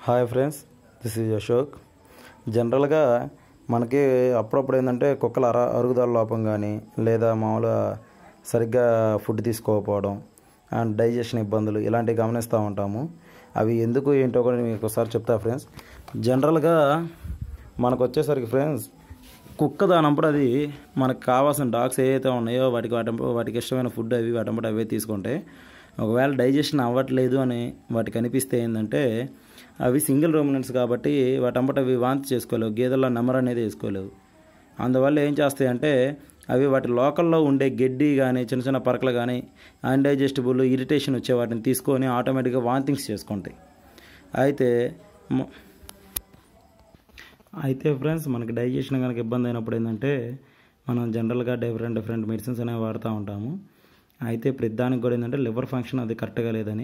hi friends this is Ashok జనరల్గా మనకి అప్పుడప్పుడు ఏంటంటే కుక్కల అర అరుగుదల లోపం కానీ లేదా మామూలుగా సరిగ్గా ఫుడ్ తీసుకోకపోవడం అండ్ డైజెషన్ ఇబ్బందులు ఇలాంటివి గమనిస్తూ ఉంటాము అవి ఎందుకు ఏంటో కూడా మీకు ఒకసారి చెప్తా ఫ్రెండ్స్ జనరల్గా మనకు వచ్చేసరికి ఫ్రెండ్స్ కుక్క దానప్పుడు అది మనకు కావాల్సిన డాగ్స్ ఏవైతే ఉన్నాయో వాటికి వాటి వాటికి ఇష్టమైన ఫుడ్ అవి వాటంపటి అవే తీసుకుంటే ఒకవేళ డైజెషన్ అవ్వట్లేదు అని వాటికి అనిపిస్తే ఏంటంటే అవి సింగిల్ రూమినెంట్స్ కాబట్టి వాటంపటి అవి వాంతి చేసుకోలేవు గేదెల్లో నెమర్ అనేది వేసుకోలేవు అందువల్ల ఏం చేస్తాయంటే అవి వాటి లోకల్లో ఉండే గడ్డి కానీ చిన్న చిన్న పరకలు కానీ అన్డైజెస్టబుల్ ఇరిటేషన్ వచ్చే వాటిని తీసుకొని ఆటోమేటిక్గా వాంతింగ్స్ చేసుకుంటాయి అయితే మ- అయితే ఫ్రెండ్స్ మనకి డైజెషన్ కనుక ఇబ్బంది అయినప్పుడు ఏంటంటే మనం జనరల్గా డిఫరెంట్ డిఫరెంట్ మెడిసిన్స్ అనేవి వాడుతూ ఉంటాము అయితే ప్రతిదానికి కూడా ఏంటంటే లివర్ ఫంక్షన్ అది కరెక్ట్గా లేదని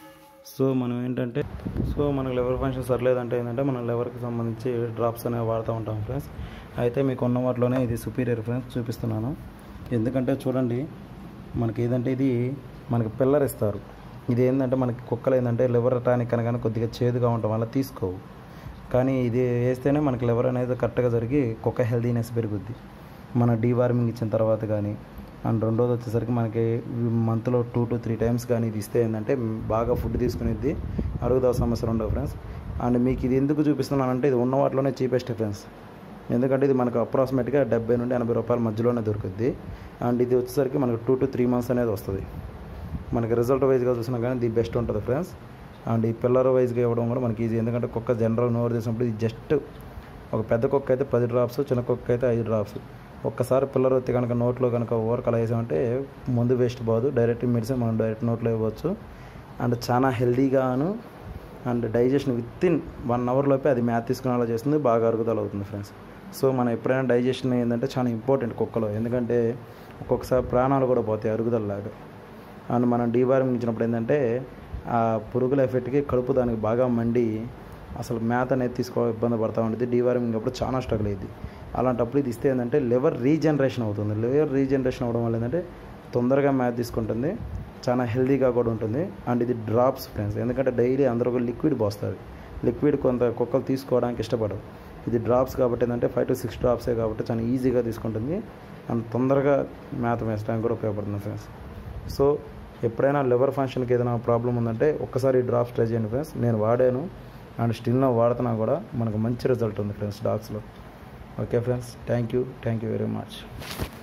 సో మనం ఏంటంటే సో మనకు లివర్ ఫంక్షన్ సరిలేదంటే ఏంటంటే మనం లివర్కి సంబంధించి డ్రాప్స్ అనేవి వాడుతూ ఉంటాం ఫ్రెండ్స్ అయితే మీకు ఉన్న వాటిలోనే ఇది సుపీరియర్ ఫ్రెండ్స్ చూపిస్తున్నాను ఎందుకంటే చూడండి మనకి ఏదంటే ఇది మనకి పిల్లర్ ఇస్తారు ఇది ఏంటంటే మనకి కుక్కలు ఏంటంటే లివర్ టానిక్ అనగానే కొద్దిగా చేదుగా ఉండటం వల్ల తీసుకోవు కానీ ఇది వేస్తేనే మనకి లివర్ అనేది కరెక్ట్గా జరిగి కుక్క హెల్దీనెస్ పెరుగుద్ది మన డీవార్మింగ్ ఇచ్చిన తర్వాత కానీ అండ్ రెండోది వచ్చేసరికి మనకి మంత్లో టూ టు త్రీ టైమ్స్ కానీ ఇది ఇస్తే ఏంటంటే బాగా ఫుడ్ తీసుకునేది అరుగుదల సమస్యలు ఉండవు ఫ్రెండ్స్ అండ్ మీకు ఇది ఎందుకు చూపిస్తున్నానంటే ఇది ఉన్న వాటిలోనే చీపెస్ట్ ఫ్రెండ్స్ ఎందుకంటే ఇది మనకు అప్రాక్సిమేట్గా డెబ్బై నుండి ఎనభై రూపాయల మధ్యలోనే దొరుకుద్ది అండ్ ఇది వచ్చేసరికి మనకు టూ టు త్రీ మంత్స్ అనేది వస్తుంది మనకి రిజల్ట్ వైజ్గా చూసినా కానీ ఇది బెస్ట్ ఉంటుంది ఫ్రెండ్స్ అండ్ ఈ పిల్లర్ వైజ్గా ఇవ్వడం కూడా మనకి ఈజీ ఎందుకంటే కుక్క జనరల్ నోరు చేసినప్పుడు ఇది జస్ట్ ఒక పెద్ద కుక్క అయితే పది డ్రాప్స్ చిన్న కుక్క అయితే ఐదు డ్రాప్స్ ఒక్కసారి పిల్లర్ వచ్చి కనుక నోట్లో కనుక ఓవర్ అలా వేసామంటే ముందు వేస్ట్ పోదు డైరెక్ట్ మెడిసిన్ మనం డైరెక్ట్ నోట్లో ఇవ్వచ్చు అండ్ చాలా హెల్దీగాను and digestion within one hour లోపే అది మ్యాథ్ తీసుకునేలా చేస్తుంది బాగా అరుగుదల అవుతుంది ఫ్రెండ్స్ సో మనం ఎప్పుడైనా డైజెషన్ ఏంటంటే చాలా ఇంపార్టెంట్ కుక్కలో ఎందుకంటే ఒక్కొక్కసారి ప్రాణాలు కూడా పోతాయి అరుగుదలలాగా అండ్ మనం డీవార్మింగ్ ఇచ్చినప్పుడు ఏంటంటే ఆ పురుగుల ఎఫెక్ట్కి కడుపు దానికి బాగా మండి అసలు మ్యాథ్ అనేది తీసుకో ఇబ్బంది పడతా ఉంటుంది డీవార్మింగ్ అప్పుడు చాలా స్ట్రగుల్ అయ్యింది అలాంటప్పుడు ఇది ఇస్తే ఏంటంటే లివర్ రీజనరేషన్ అవుతుంది లివర్ రీజనరేషన్ అవ్వడం వల్ల ఏంటంటే తొందరగా మ్యాథ్ తీసుకుంటుంది చాలా హెల్దీగా కూడా ఉంటుంది అండ్ ఇది డ్రాప్స్ ఫ్రెండ్స్ ఎందుకంటే డైలీ అందరూ ఒక లిక్విడ్ పోస్తారు లిక్విడ్ కొంత కుక్కలు తీసుకోవడానికి ఇష్టపడరు ఇది డ్రాప్స్ కాబట్టి ఏంటంటే ఫైవ్ టు సిక్స్ డ్రాప్సే కాబట్టి చాలా ఈజీగా తీసుకుంటుంది అండ్ తొందరగా మ్యాథ్ వేసడానికి కూడా ఉపయోగపడుతుంది ఫ్రెండ్స్ సో ఎప్పుడైనా లివర్ ఫంక్షన్కి ఏదైనా ప్రాబ్లం ఉందంటే ఒక్కసారి ఈ డ్రాప్స్ ట్రై చేయండి ఫ్రెండ్స్ నేను వాడాను అండ్ స్టిల్నో వాడుతున్నా కూడా మనకు మంచి రిజల్ట్ ఉంది ఫ్రెండ్స్ డాగ్స్లో okay friends thank you thank you very much